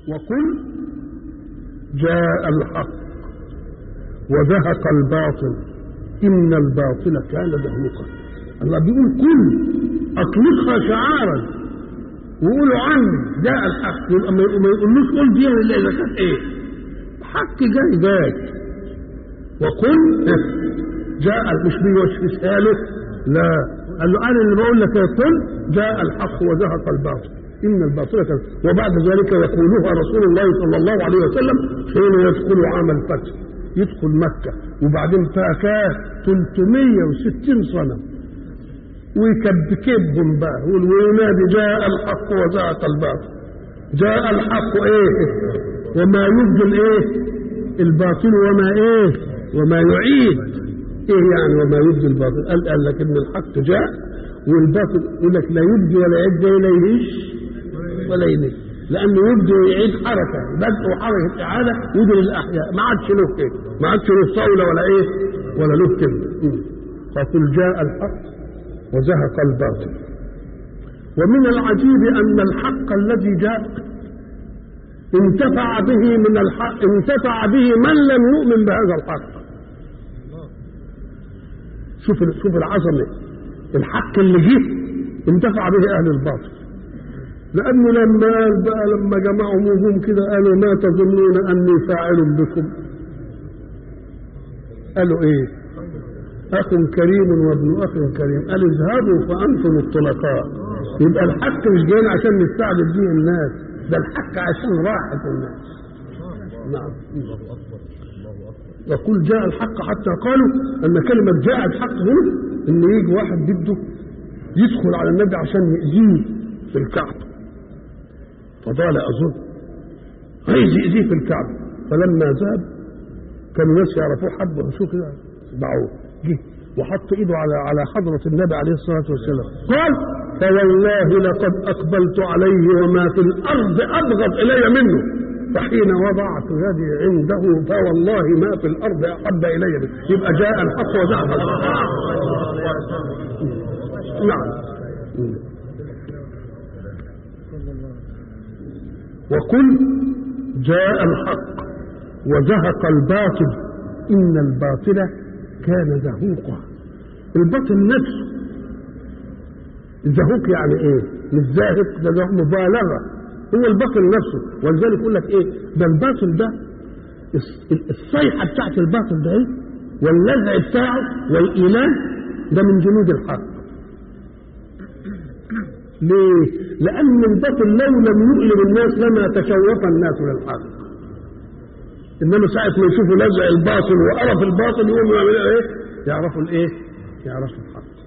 وقل جاء الحق وزهق الباطل إن الباطل كان زهوقا الله بيقول كل أطلقها شعارا وقولوا عني جاء الحق يبقى ما ما يقولوش قول دي الا اذا كانت ايه حق جاي جاي وقل جاء مش بيوسوسها له لا قال له انا اللي بقول لك قل جاء الحق وزهق الباطل ان الباطل كان وبعد ذلك يقولها رسول الله صلى الله عليه وسلم حين يدخل عام الفتح يدخل مكه وبعدين فكاه 360 صنم ويكبكبهم بقى وينادي جاء الحق وزهق الباطل جاء الحق ايه وما يبدل ايه الباطل وما ايه وما يعيد ايه يعني وما يبدي الباطل قال قال لك ان الحق جاء والباطل يقول لك لا يبدي ولا يعد ولا يعيش ولا ينش لانه يبدي ويعيد حركه بدء وحركه اعاده يجري الاحياء ما عادش له كده ما عادش له صوله ولا ايه ولا له كلمه فقل جاء الحق وزهق الباطل ومن العجيب أن الحق الذي جاء انتفع به من الحق انتفع به من لم يؤمن بهذا الحق شوف شوف العظمة الحق اللي جه انتفع به أهل الباطل لأنه لما قال بقى لما جمعوا نجوم كده قالوا ما تظنون أني فاعل بكم قالوا إيه أخ كريم وابن أخ كريم قال اذهبوا فأنتم الطلقاء يبقى الحق مش جاي عشان نستعبد به الناس ده الحق عشان راحة الناس نعم يقول جاء الحق حتى قالوا أن كلمة جاء الحق هنا إن يجي واحد بده يدخل على النبي عشان يأذيه في الكعبة فضال أظن عايز يأذيه في الكعبة فلما ذهب كانوا الناس يعرفوه حبه شو كده باعوه جه وحط ايده على على حضرة النبي عليه الصلاة والسلام قال فوالله لقد أقبلت عليه وما في الأرض أبغض إلي منه فحين وضعت يدي عنده فوالله ما في الأرض أحب إلي منه يبقى جاء الحق وزهق نعم وقل جاء الحق وزهق الباطل إن الباطل كان زهوقا الباطل نفسه الزهوق يعني ايه مش زاهق ده, ده مبالغه هو الباطل نفسه ولذلك يقول لك ايه ده الباطل ده الصيحه بتاعت الباطل ده ايه واللذع بتاعه والايمان ده من جنود الحق ليه؟ لأن الباطل لو لم يؤلم الناس لما تشوف الناس للحق انما ساعه ما يشوفوا لزع الباطل وقرف الباطل يقوموا يعملوا ايه؟ يعرفوا الايه؟ يعرفوا الحق